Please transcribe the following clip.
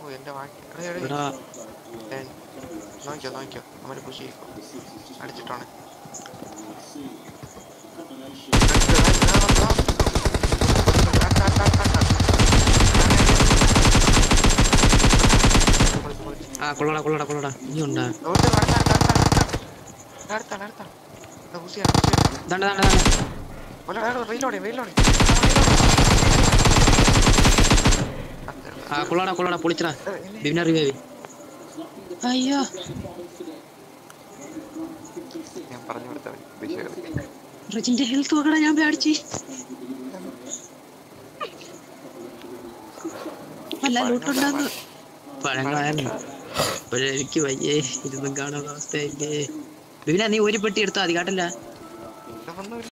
ഓ എന്റെ വാക്കി എടേ, എടേ. എടാ ഏ, നോക്കിയോ നോക്കിയോ അവന് പുഷ് ചെയ്യിക്കോ അടിച്ചിട്ടാണ് ആ കൊള്ളടാ കൊള്ളടാ കൊള്ളടാ നീ ഉണ്ടാ ദാണ്ട ദാണ്ട ദാണ്ട റീലോടെ റീലോടെ ആ കൊള്ളടാ കൊള്ളടാ പൊളിച്ചടാ ബിബിന റിവൈവ് അയ്യോ ഞാൻ പറഞ്ഞു കൊടുത്തവൻ വിഷയം റജിന്റെ ഹെൽത്ത് നോക്കടാ ഞാൻ പേടിച്ച് അല്ല ലൂട്ടുണ്ടാന്ന് പഴങ്ങളായിരുന്നു പക്ഷെ എനിക്ക് വയ്യേ ഇരുന്നും കാണാനുള്ള അവസ്ഥയില്ലേ ബിബിന നീ ഒരു പെട്ടി എടുത്താ അതി കാട്ടില്ല ഒന്നുമില്ല